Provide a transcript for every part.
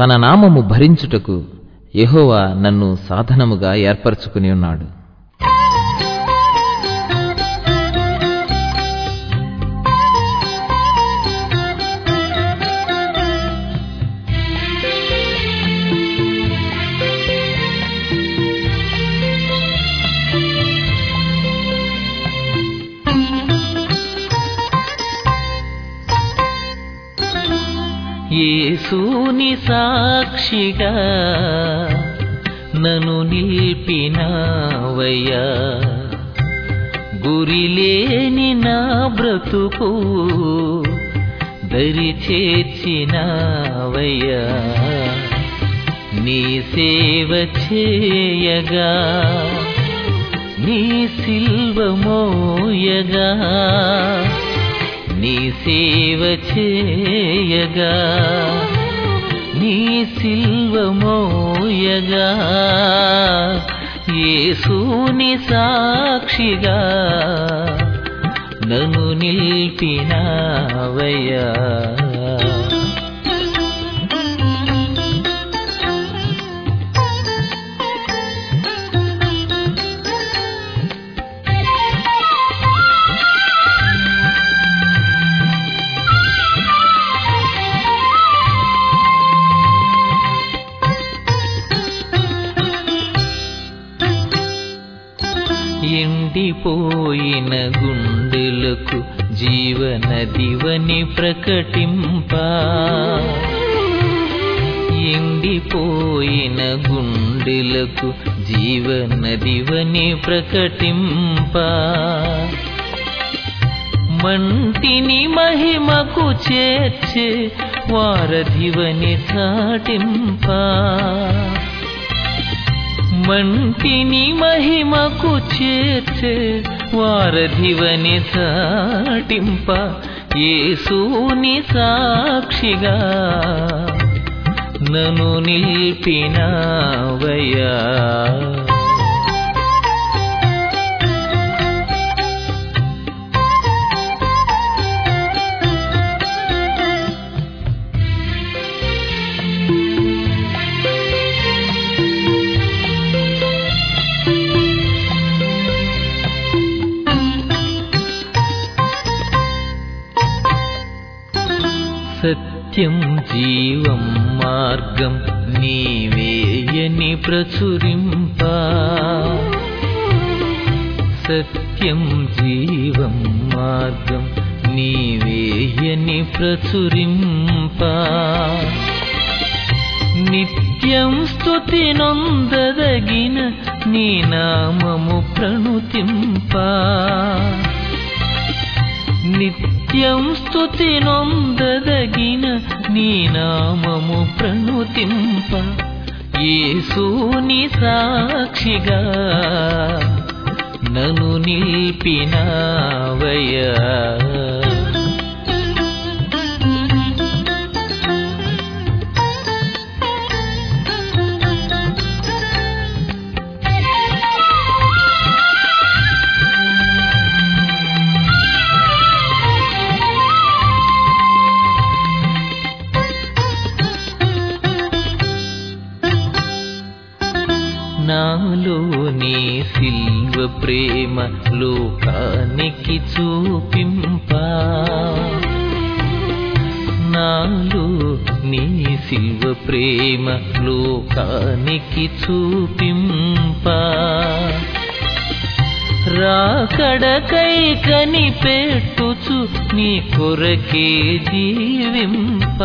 తన నామము భరించుటకు యెహోవా నన్ను సాధనముగా ఏర్పరచుకుని ఉన్నాడు యేసుని సాక్షిగా నన్ను నిలిపినావయ్యా గురిలేని నా బ్రతుకు దరి చేర్చినావయ్యా నీ సేవ చేయగా నీ సిల్వ మోయగా నీ సేవ చేయగా నీ సిల్వ మోయగా యేసుని సాక్షిగా నన్ను నిలిపినావయ్యా ఎండిపోయిన గుండెలకు జీవనదివని ప్రకటింప ఎండిపోయిన గుండెలకు జీవనదివని ప్రకటింప మంటిని మహిమకు చేర్చే వారధివని చాటింప మంటిని మహిమకు చేర్చే వారధివని చాటింప యేసుని సాక్షిగా నన్ను నిలిపినావయ్యా సత్యం జీవం మార్గం నీవేయని ప్రచురింప సత్యం జీవం మార్గం నీవేయని ప్రచురింప నిత్యం స్తుతి నొందదగిన నీ నామము ప్రణుతింప నిత్యం స్తుతి నొందదగిన నీ నామము ప్రణుతింప యేసుని సాక్షిగా నన్ను నిలిపినావయ్యా నాలో నీ సిల్వ ప్రేమ లోకానికి చూపింప నాలో నీ సిల్వ ప్రేమ లోకానికి చూపింప రాకడకై కనిపెట్టుచు నీ కొరకే జీవింప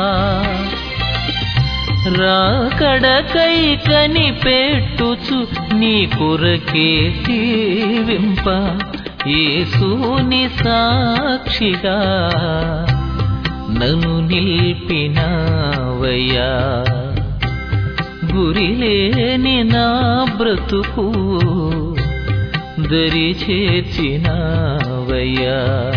రాకడకై కనిపెట్టుచు నీ కొరకే జీవింప యేసుని సాక్షిగా నన్ను నిలిపినావయ్యా గురిలేని నా బ్రతుకు దరి చేర్చినావయ్యా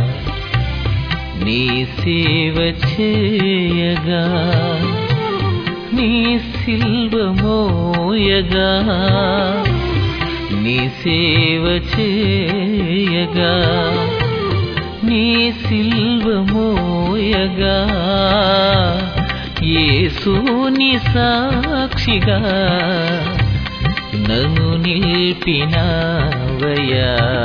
నీ సేవ చేయగా నీ సిల్వ మోయగా నీ సేవ చేయగా నీ సిల్వ మోయగా యేసుని సాక్షిగా నన్ను నిలిపినవయ్యా